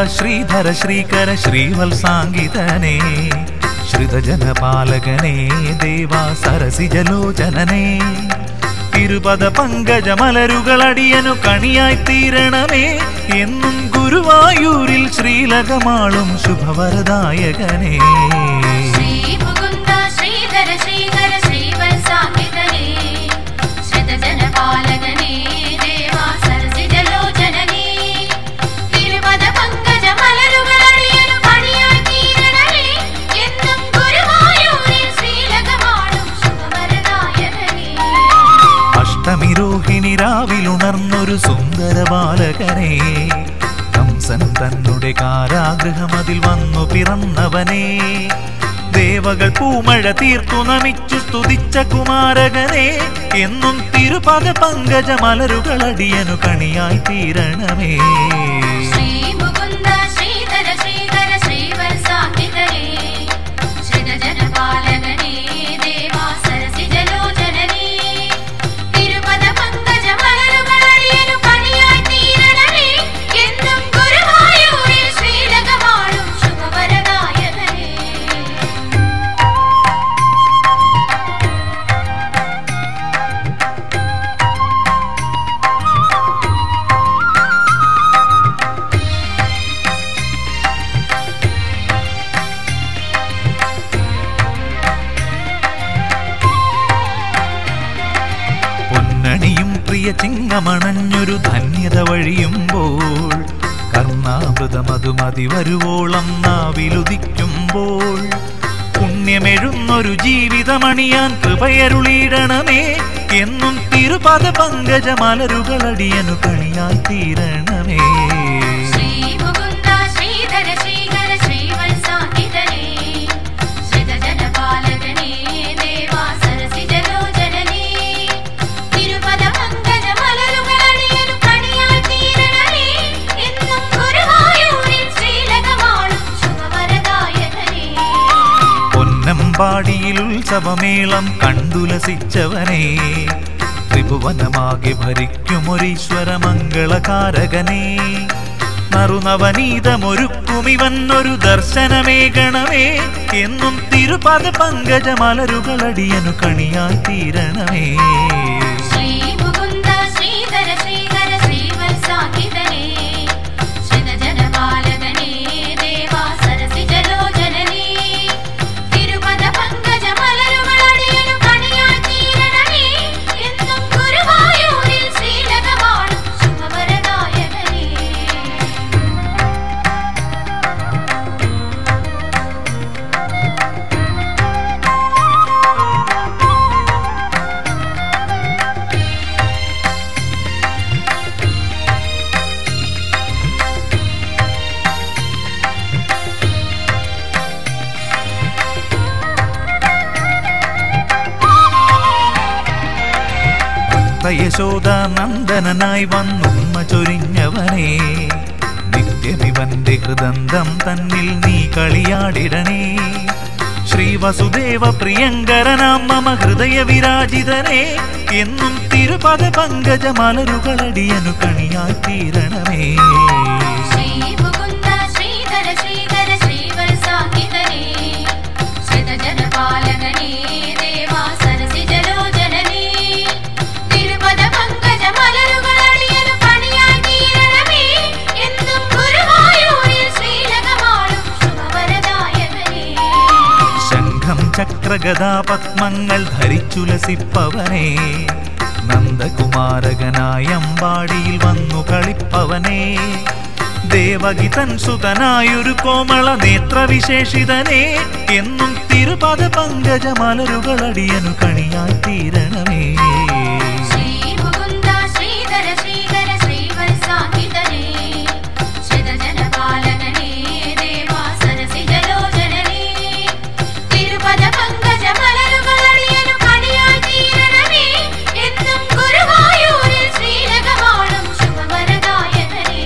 ശ്രീധര ശ്രീകര ശ്രീവത്സാങ്കിതനേ ശ്രിതജനപാലകനേ ദേവാ സരസിജലോചനനേ തിരുപദ പങ്കജമലരുകളടിയനു കണിയായി തീരണമേ എന്നും ഗുരുവായൂരിൽ ശ്രീലകമാളും ശുഭവരദായകനേ ശ്രീ മുകുന്ദ ശ്രീധര ശ്രീധര ശ്രീവത്സാങ്കിതനേ ശ്രിതജനപാലകനേ ദേവാ സരസിജലോചനനേ തിരുപദ പങ്കജ മലരുകളടിയനു പണിയായി തീരണമേ എന്നും ഗുരുവായൂരിൽ ശ്രീലകമാടും ശുഭവരദായകനേ അഷ്ടമി രോഹിണി രാവിലുണർന്നൊരു സുന്ദര ബാലകനെ കംസൻ തന്നെ കാരാഗൃഹമതിൽ വന്നു പിറന്നവനെ ദേവകൾ പൂമഴ തീർത്തു നമിച്ചു സ്തുതിച്ച കുമാരകനെ എന്നും തിരുപദ പങ്കജ മലരുകളടിയനു കണിയായി തീരണമേ ശ്രീ മുകുന്ദ ശ്രീധര ശ്രീധര ശ്രീവത്സാങ്കിതനേ ശ്രിതജനപാലകനേ ദേവാ സരസിജലോചനനേ തിരുപദ പങ്കജ മലരുകളടിയനു പണിയായി തീരണമേ എന്നും ഗുരുവായൂരിൽ ശ്രീലകമാളും ശുഭവരദായകനേ പൊന്നണിയും പ്രിയ ചിങ്ങമണഞ്ഞൊരു ധന്യത വഴിയുമ്പോൾ കർണാമൃതമതുമതി വരുവോളം നാവിലുദിക്കുമ്പോൾ പുണ്യമെഴുന്നൊരു ജീവിതമണിയാൻ കൃപയരുളിയിടണമേ എന്നും തിരുപദ പങ്കജ മലരുകളടിയനു കണിയായി തീരണമേ ശ്രീ മുകുന്ദ ശ്രീധര ശ്രീകര ശ്രീവത്സാങ്കിതനേ ശ്രിതജനപാലകനേ ദേവാ സരസിജലോചനനേ തിരുപദ പങ്കജ മലരുകളടിയനു കണിയായി തീരണമേ എന്നും ഗുരുവായൂരിൽ ശ്രീലകമാളും ശുഭവരദായകനേ പൊന്നമ്പാടിയിൽ ഉത്സവമേളം കണ്ടുലസിച്ചവനെ ത്രിഭുവനമാകെ ഭരിക്കുമൊരീശ്വര മംഗളകാരകനെ നറുനവനീതമൊരുക്കുമിവൻ ഒരു ദർശനമേകണമേ എന്നും തിരുപദ പങ്കജ മലരുകളടിയനു കണിയായി തീരണമേ ശ്രീ മുകുന്ദ ശ്രീധര ശ്രീകര ശ്രീവത്സാങ്കിതനേ ശ്രിതജനപാലകനേ ദേവാ സരസിജലോചനനേ തിരുപദ പങ്കജ മലരുകളടിയനു കണിയായി തീരണമേ എന്നും ഗുരുവായൂരിൽ ശ്രീലകമാളും ശുഭവരദായകനേ യശോദ നന്ദനനായി വന്നുമ്മ ചൊരിഞ്ഞവനെ നിത്യമിവന്റെ ഹൃദന്തം തന്നിൽ നീ കളിയാടിടണേ ശ്രീ വസുദേവ പ്രിയങ്കരനാം മമ ഹൃദയ വിരാജിതനെ എന്നും തിരുപദ പങ്കജ മലരുകളടിയനു കണിയായി തീരണമേ ശ്രീ മുകുന്ദ ശ്രീധര ശ്രീധര ശ്രീവത്സാങ്കിതനേ ശ്രിതജനപാലകനേ ദേവാ സരസിജലോചനനേ തിരുപദ പങ്കജ മലരുകളടിയനു പണിയായി തീരണമേ എന്നും ഗുരുവായൂരിൽ ശ്രീലകമാളും ശുഭവരദായകനേ ശംഖം ചക്രഗദാ പത്മങ്ങൾ ധരിച്ചുലസിപ്പവനെ നന്ദകുമാരകനായ അമ്പാടിയിൽ വന്നു കളിപ്പവനെ ദേവകി തൻ സുതനായൊരു കോമള നേത്രവിശേഷിതനെ എന്നും തിരുപദ പങ്കജ മലരുകളടിയനു കണിയായി തീരണമേ ശ്രീ മുകുന്ദ ശ്രീധര ശ്രീകര ശ്രീവത്സാങ്കിതനേ ശ്രിതജനപാലകനേ ദേവാ സരസിജലോചനനേ തിരുപദ പങ്കജ മലരുകളടിയനു കണിയായി തീരണമേ എന്നും ഗുരുവായൂരിൽ ശ്രീലകമാളും ശുഭവരദായകനേ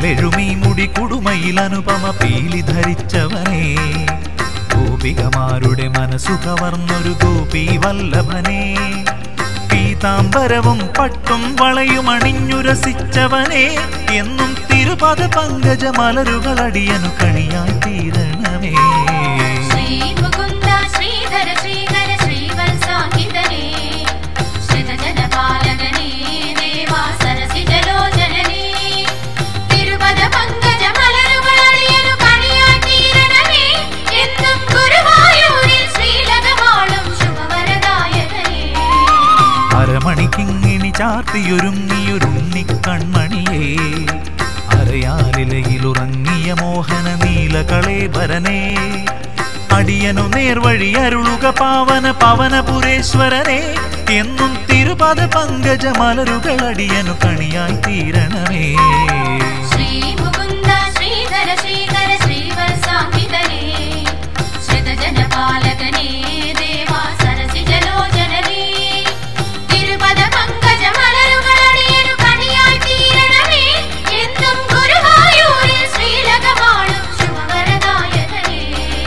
കുഴലെഴുമീ മുടി കുടുമയിൽ അനുപമ പീലി ധരിച്ചവനെ ഗോപികമാരുടെ മനസ്സു കവർന്നൊരു ഗോപി വല്ലഭനെ പീതാംബരവും പട്ടും വളയും അണിഞ്ഞുരസിച്ചവനെ എന്നും തിരുപദ പങ്കജ മലരുകളടിയനു കണിയായി തീരണമേ ശ്രീ മുകുന്ദ ശ്രീധര ശ്രീകര ശ്രീവത്സാഹിതനേ ശ്രിതജനപാലകനേ ദേവാ സരസിജലോചനനേ തിരുപദ പങ്കജ മലരുകളറിയനു കണിയായി തീരണമേ എന്നും ഗുരുവായൂരിൽ ശ്രീലകമാളും ശുഭവരദായകനേ അരമണിക്കിങ്ങിണി ചാർത്തിയൊരുങ്ങിയൊരുണ്ണി കൺമണിയേ അരയാലിലയിലുറങ്ങിയ മോഹന നീലകളേബരനെ അടിയനു നേർവഴി അരുളുക പാവന പവനപുരേശ്വരനെ എന്നും തിരുപദ പങ്കജ മലരുകൾ അടിയനു കണിയായി തീരണമേ ശ്രീ മുകുന്ദ ശ്രീധര ശ്രീകര ശ്രീവത്സാഹിതനേ ശ്രിതജനപാലകനേ ദേവാ സരസിജലോചനനേ തിരുപദ പങ്കജ മലരുകളടിയനു കണിയായി തീരണമേ എന്നും ഗുരുവായൂരിൽ ശ്രീലകമാളും ശുഭവരദായകനേ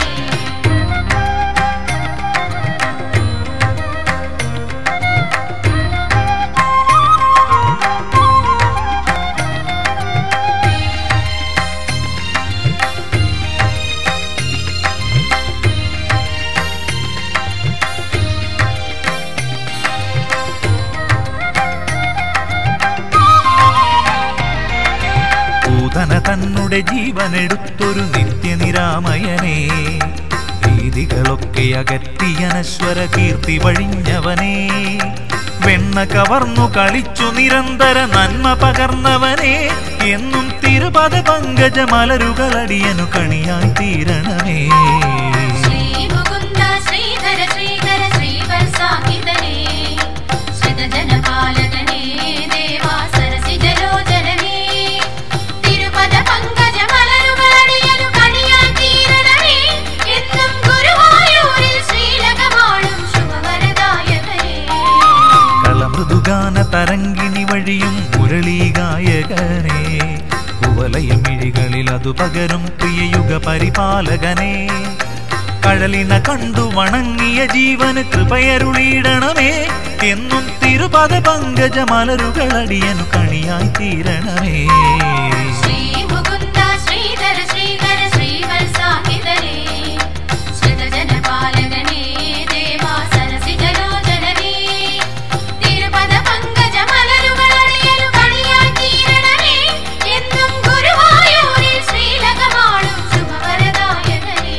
പൂതന തന്നുടെ ജീവനെടുത്തൊരു നിത്യനിരാമയനെ ഭീതികളൊക്കെ അകറ്റിയനശ്വര കീർത്തി വഴിഞ്ഞവനെ വെണ്ണ കവർന്നു കളിച്ചു നിരന്തര നന്മ പകർന്നവനെ എന്നും തിരുപദ പങ്കജ മലരുകളടിയനു കണിയായി തീരണമേ ശ്രീ മുകുന്ദ ശ്രീധര ശ്രീകര ശ്രീവത്സാഹിതനേ ശ്രിതജനപാലകനേ ദേവാ സരസിജലോചനനേ തിരുപദ പങ്കജ മലരുകളടിയനു കണിയായി തീരണമേ എന്നും ഗുരുവായൂരിൽ ശ്രീലകമാളും ശുഭവരദായകനേ കളമൃദുഗാന തരങ്കിണി വഴിയും മുരളീ ഗായകനെ കുവലയമിഴികളിൽ അതു പകരും പ്രിയയുഗ പരിപാലകനെ കഴലിന കണ്ടു വണങ്ങിയ ജീവന് കൃപയരുളിയിടണമേ എന്നും തിരുപദ പങ്കജ മലരുകളടിയനു കണിയായി തീരണമേ ശ്രീ മുകുന്ദ ശ്രീധര ശ്രീകര ശ്രീവത്സാഹിതനേ ശ്രിതജനപാലകനേ ദേവാ സരസിജലോചനനേ തിരുപദ പങ്കജ മലരുകളടിയനു കണിയായി തീരണമേ എന്നും ഗുരുവായൂരിൽ ശ്രീലകമാളും ശുഭവരദായകനേ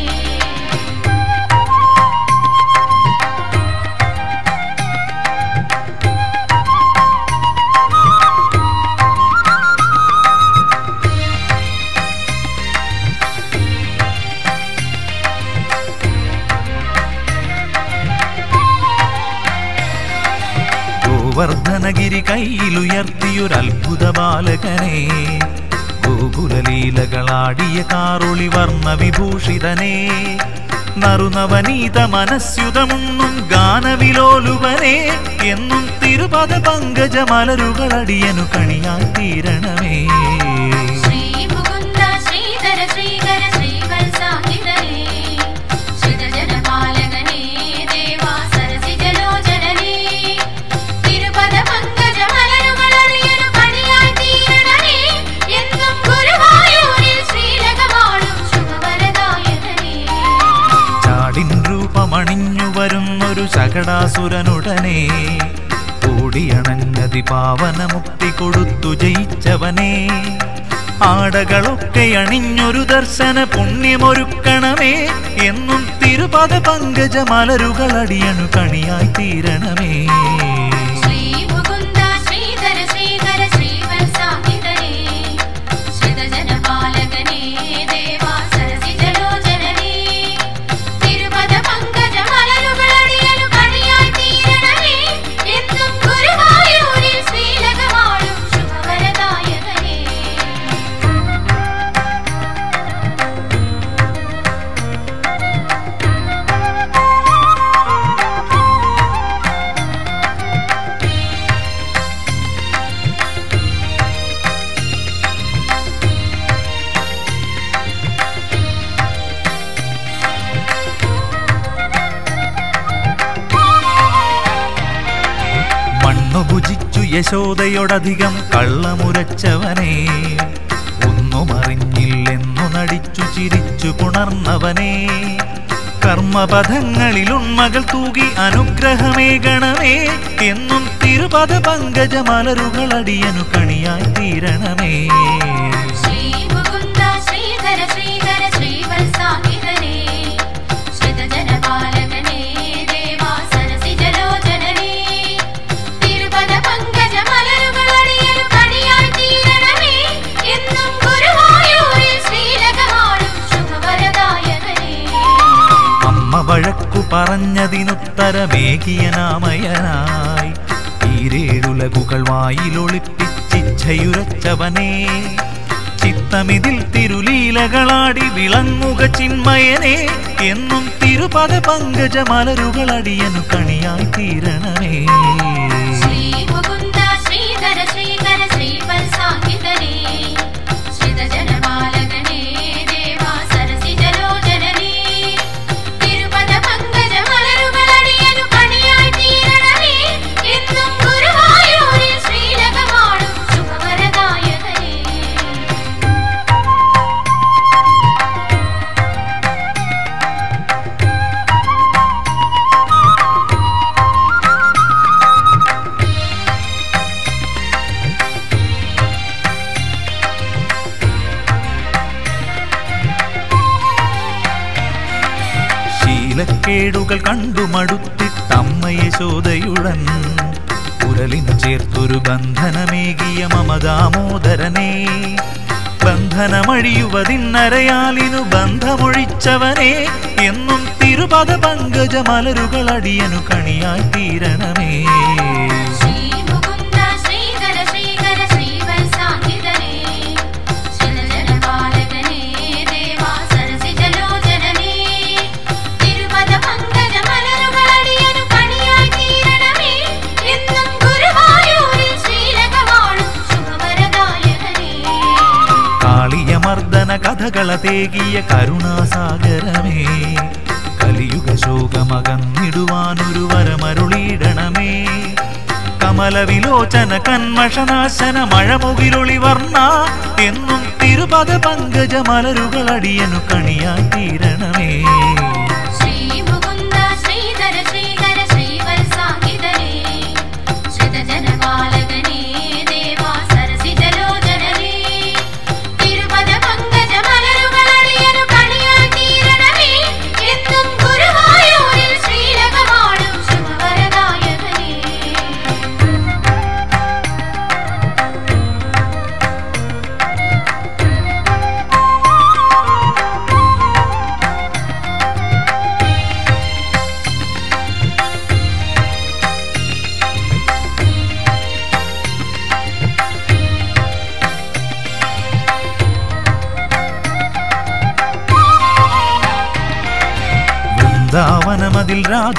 ഗോവർദ്ധനഗിരി കയ്യിലുയർത്തിയൊരത്ഭുത ബാലകനെ ഗോകുലലീലകളാടിയ കാറൊളി വർണ്ണ വിഭൂഷിതനെ നറുനവനീത മനസ്യുതമുണ്ണും ഗാനവിലോലുവനെ എന്നും തിരുപദ പങ്കജ മലരുകളടിയനു കണിയായി തീരണമേ ശ്രീ മുകുന്ദ ശ്രീധര ശ്രീകര ശ്രീവത്സാഹിതനേ ശ്രിതജനപാലകനേ ദേവാ സരസിജലോചനനേ തിരുപദ പങ്കജ മലരുകളറിയനു കണിയായി തീരണമേ എന്നും ഗുരുവായൂരിൽ ശ്രീലകമാളും ശുഭവരദായകനേ ചാടിൻ രൂപമണിഞ്ഞു വരുന്നൊരു ശകടാസുരനുടനെ ഓടിയണഞ്ഞതി പാവന മുക്തി കൊടുത്തു ജയിച്ചവനെ ആടകളൊക്കെ അണിഞ്ഞൊരു ദർശന പുണ്യമൊരുക്കണമേ എന്നും തിരുപദ പങ്കജ മലരുകളടിയണു കണിയായി തീരണമേ ശ്രീ മുകുന്ദ ശ്രീധര ശ്രീകര ശ്രീവത്സാഹിതനേ ശ്രിതജനപാലകനേ ദേവാ സരസിജലോചനനേ തിരുപദ പങ്കജ മലരുകളടിയനു കണിയായി തീരണമേ എന്നും ഗുരുവായൂരിൽ ശ്രീലകമാളും ശുഭവരദായകനേ യശോദയോടധികം കള്ളമുരച്ചവനെ ഒന്നും അറിഞ്ഞില്ലെന്നു നടിച്ചു ചിരിച്ചു പുണർന്നവനെ കർമ്മപഥങ്ങളിൽ ഉണ്മകൾ തൂകി അനുഗ്രഹമേകണമേ എന്നും തിരുപദ പങ്കജ മലരുകളടിയനു കണിയായി തീരണമേ ശ്രീ മുകുന്ദ ശ്രീധര ശ്രീധര ശ്രീവത്സാഹിതനേ ശ്രിതജനപാലകനേ ദേവാ സരസിജലോചനനേ തിരുപദ പങ്കജ മലരുകളടിയനു കണിയായി തീരണമേ എന്നും ഗുരുവായൂരിൽ ശ്രീലകമാടും ശുഭവരദായകനേ അമ്മ വഴക്കു പറഞ്ഞതിനുത്തരമേകിയ നാമയനായി ഈരേഴുലകുകൾ വായിലൊളിപ്പിച്ചിച്ഛയുരച്ചവനെ ചിത്തമിതിൽ തിരുലീലകളാടി വിളങ്ങുക ചിന്മയനെ എന്നും തിരുപദ പങ്കജ മലരുകളടിയനു കണിയായി തീരണമേ ശ്രീ മുകുന്ദ ശ്രീധര ശ്രീധര ശ്രീവത്സാഹിതനേ ശ്രിതജനപാലകനേ ദേവാ സരസിജലോചനനേ തിരുപദ പങ്കജ മലരുകളടിയനു കണിയായി തീരണമേ എന്നും ഗുരുവായൂരിൽ ശ്രീലകമാടും ശുഭവരദായകനേ ശീലക്കേടുകൾ കണ്ടു മടുത്തിട്ടമ്മ യശോദയുടൻ ഉരലിനു ചേർത്തൊരു ബന്ധനമേകിയ മമദാമോദരനെ ബന്ധനമഴിയുവതിന്നരയാലിനു ബന്ധമൊഴിച്ചവനെ എന്നും തിരുപദ പങ്കജ മലരുകളടിയനു കണിയായി തീരണമേ ശ്രീ മുകുന്ദ ശ്രീധര ശ്രീധര ശ്രീവത്സാഹിതനേ ശ്രീലജനപാലകനേ ദേവാ സരസിജലോചനനേ തിരുപദ പങ്കജ മലരുകളടിയനു കണിയായി തീരണമേ എന്നും ഗുരുവായൂരിൽ ശ്രീലകമാടും ശുഭവരദായകനേ കാളിയമർദ്ദന കഥകള തേകിയ കരുണാസാഗരമേ കലിയുഗ ശോകമകന്നിടുവാനൊരു വരമരുളിയിടണമേ കമലവിലോചന കന്മഷനാശന മഴമുകിലൊളി വർണ്ണ എന്നും തിരുപദ പങ്കജ മലരുകളടിയനു കണിയായി തീരണമേ ശ്രീ മുകുന്ദ ശ്രീധര ശ്രീധര ശ്രീവത്സാഹിതനേ ശ്രിതജനപാലകനേ ദേവാ സരസിജലോചനനേ തിരുപദ പങ്കജ മലരുകളടിയനു കണിയായി തീരണമേ എന്നും ഗുരുവായൂരിൽ ശ്രീലകമാടും ശുഭവരദായകനേ വൃന്ദാവനമതിൽ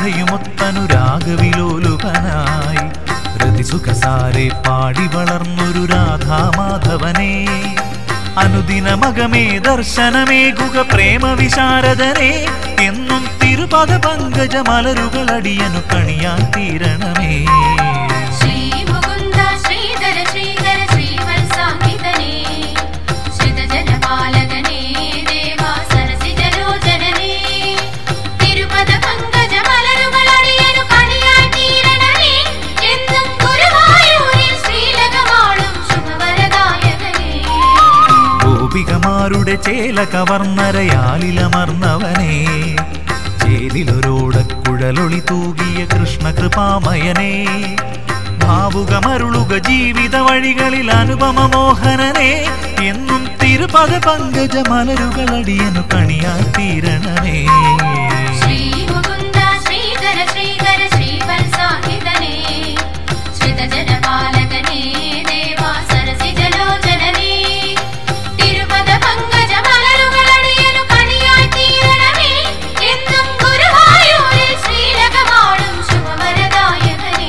രാധയുമൊത്തനുരാഗവിലോലുപനായി രതിസുഖസാരെ പാടി വളർന്നൊരു രാധാമാധവനെ അനുദിനമകമേ ദർശനമേകുക പ്രേമവിശാരദനെ എന്നും തിരുപദ പങ്കജ മലരുകളടിയനു കണിയാൻ തീരണമേ ശ്രീ മുകുന്ദ ശ്രീധര ശ്രീധര ശ്രീവത്സാഹിതനേ ശ്രിതജനപാലകനേ ദേവാ സരസിജലോചനനേ തിരുപദ പങ്കജ മലരുകളടിയനു കണിയായി തീരണമേ എന്നും ഗുരുവായൂരിൽ ശ്രീലകമാടും ശുഭവരദായകനേ ഗോപികമാരുടെ ചേല കവർന്നരയാലിലമർന്നവനെ ചേലിലൊരോട കുഴലൊളി തൂകിയ കൃഷ്ണകൃപാമയനെ ഭാവുകമരുളുക ജീവിത വഴികളിൽ അനുപമ മോഹനനെ എന്നും തിരുപദ പങ്കജ മലരുകളടിയനു കണിയായി തീരണമേ ശ്രീ മുകുന്ദ ശ്രീധര ശ്രീധര ശ്രീവത്സാഹിതനേ ശ്രിതജനപാലകനേ ദേവാ സരസിജലോചനനേ തിരുപദ പങ്കജ മലരുകളടിയനു കണിയായി തീരണമേ എന്നും ഗുരുവായൂരിൽ ശ്രീലകമാടും ശുഭവരദായകനേ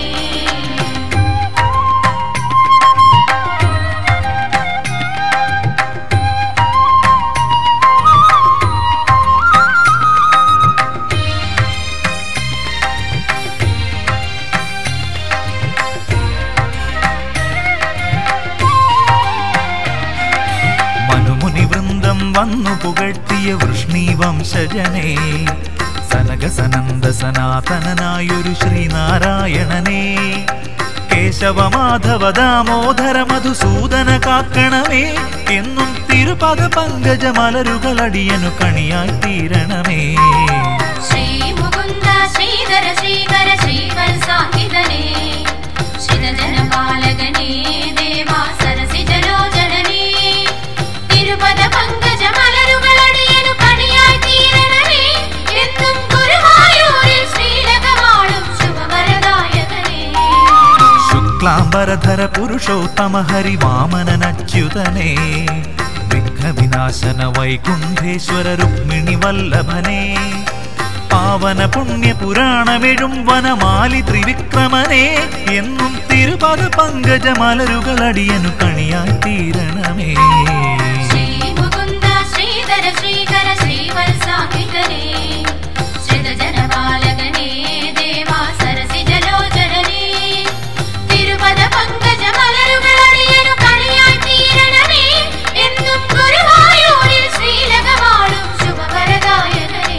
വന്നു പുകഴ്ത്തിയ വൃഷ്ണി വംശജനെ സനക സനന്ദ സനാതനനായൊരു ശ്രീനാരായണനെ കേശവ മാധവ ദാമോദര മധുസൂദന കാക്കണമേ എന്നും തിരുപദ പങ്കജ മലരുകളടിയനു കണിയായി തീരണമേ ശ്രീ മുകുന്ദ ശ്രീധര ശ്രീകര ശ്രീവത്സാഹിതനേ ശ്രിതജനപാലകനേ ദേവാ സരസിജലോചനനേ തിരുപദ പങ്കജ മലരുകളടിയനു കണിയായി തീരണമേ എന്നും ഗുരുവായൂരിൽ ശ്രീലകമാളും ശുഭവരദായകനേ ശുക്ലാംബരധര പുരുഷോത്തമ ഹരിവാമനച്യുതനെ വിഘ്നവിനാശന വൈകുണ്ഠേശ്വര രുക്മിണി വല്ലഭനെ പാവന പുണ്യ പുരാണമെഴും വനമാലി ത്രിവിക്രമനെ എന്നും തിരുപദ പങ്കജ മലരുകളടിയനു കണിയായി തീരണമേ ശ്രീ മുകുന്ദ ശ്രീധര ശ്രീകര ശ്രീവത്സാഹിതനേ ശ്രിതജനപാലകനേ ദേവാ സരസിജലോചനനേ തിരുപദ പങ്കജ മലരുകളടിയനു കണിയായി തീരണമേ എന്നും ഗുരുവായൂരിൽ ശ്രീലകമാളും ശുഭവരദായകനേ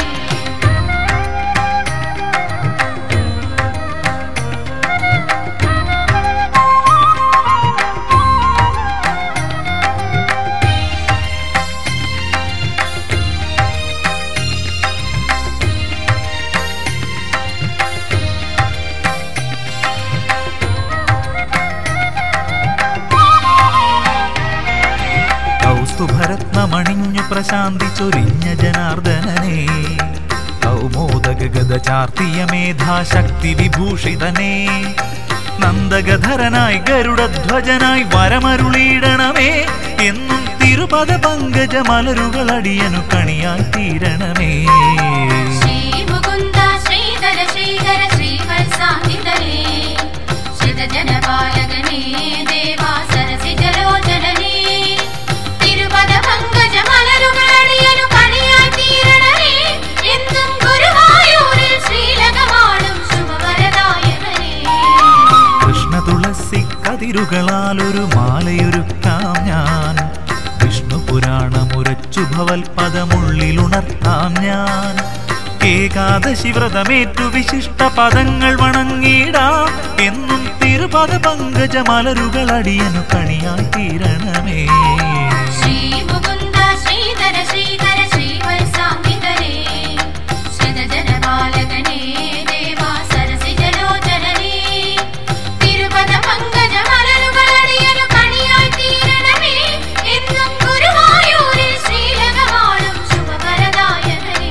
കൗസ്തുഭരത്നമണിഞ്ഞു പ്രശാന്തി ചൊരിഞ്ഞ ജനാർദ്ദനനെ കൗമോദഗത ചാർത്തിയ മേധാശക്തി വിഭൂഷിതനെ നന്ദഗധരനായി ഗരുഡധ്വജനായി വരമരുളിയിടണമേ എന്നും തിരുപദ പങ്കജ മലരുകളടിയനു കണിയായി തീരണമേ ശ്രീ മുകുന്ദ ശ്രീധര ശ്രീകര ശ്രീവത്സാഹിതനേ ശ്രിതജനപാലകനേ ദേവാ സരസിജലോചനനേ തിരുപദ പങ്കജ മലരുകളടിയനു കണിയായി തീരണമേ എന്നും ഗുരുവായൂരിൽ ശ്രീലകമാളും ശുഭവരദായകനേ കൃഷ്ണ തുളസി കതിരുകളാൽ ഒരു മാലയൊരുക്കാം ഞാൻ വിഷ്ണു പുരാണമുരച്ചു ഭവൽ പദമുള്ളിലുണർത്താം ഞാൻ ഏകാദശി വ്രതമേറ്റു വിശിഷ്ട പദങ്ങൾ വണങ്ങിടാം എന്നും തിരുപദ പങ്കജ മലരുകൾ അടിയനു കണിയായി തീരണമേ ശ്രീ മുകുന്ദ ശ്രീധര ശ്രീകര ശ്രീവത്സാഹിതനേ ശ്രിതജനപാലകനേ ദേവാ സരസിജലോചനനേ തിരുപദ പങ്കജ മലരുകളടിയനു കണിയായി തീരണമേ എന്നും ഗുരുവായൂരിൽ ശ്രീലകമാളും ശുഭവരദായകനേ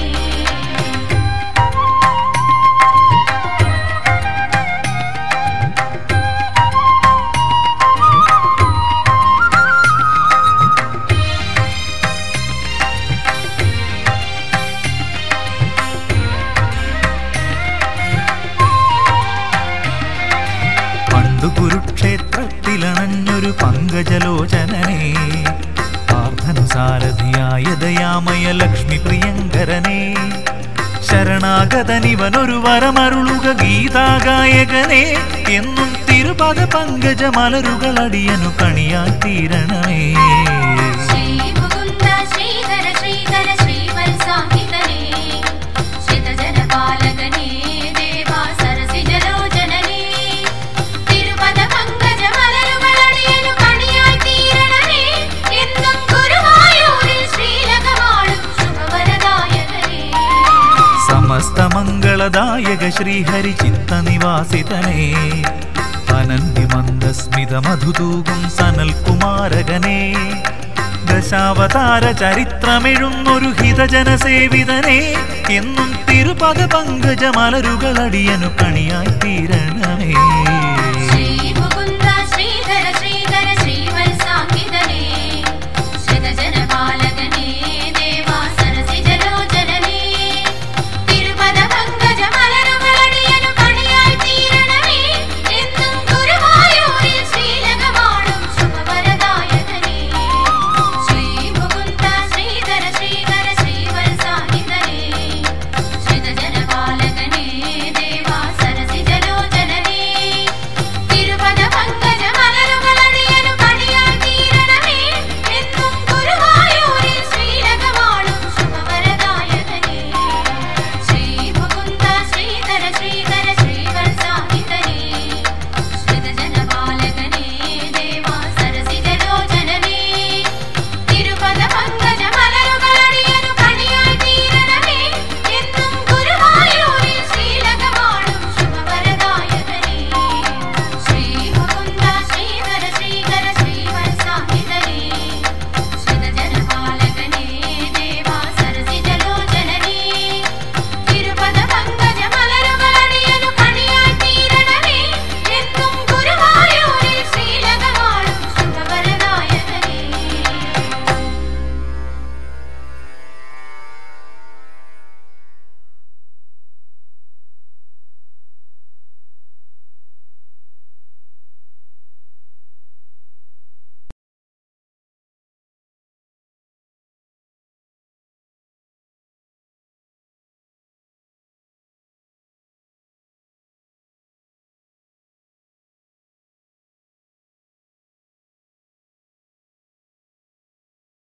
പണ്ടു കുരുക്ഷേത്രത്തിലണഞ്ഞൊരു പങ്കജലോചനനെ പ്രാർത്ഥനുസാരഥിയായ ദയാമയ ലക്ഷ്മി പ്രിയങ്കരനെ ശരണാഗതനിവനൊരു വരമരുളുക ഗീതാഗായകനെ എന്നും തിരുപദ പങ്കജ മലരുകൾ അടിയനു കണിയായി തീരണമേ ശ്രീ മുകുന്ദ ശ്രീധര ശ്രീകര ശ്രീവത്സാഹിതനേ ശ്രിതജനപാലകനേ ദേവാ സരസിജലോചനനേ തിരുപദ പങ്കജ മലരുകളടിയനു കണിയായി തീരണമേ എന്നും ഗുരുവായൂരിൽ ശ്രീലകമാളും ശുഭവരദായകനേ സമസ്ത മംഗളദായക ശ്രീഹരി ചിത്തനിവാസിതനേ അനന്യമന്ദസ്മിത മധുതൂകും സനൽ കുമാരകനെ ദശാവതാര ചരിത്രമെഴുന്നൊരു ഹിതജന സേവിതനെ എന്നും തിരുപദ പങ്കജ മലരുകൾ അടിയനു കണിയായി തീരണമേ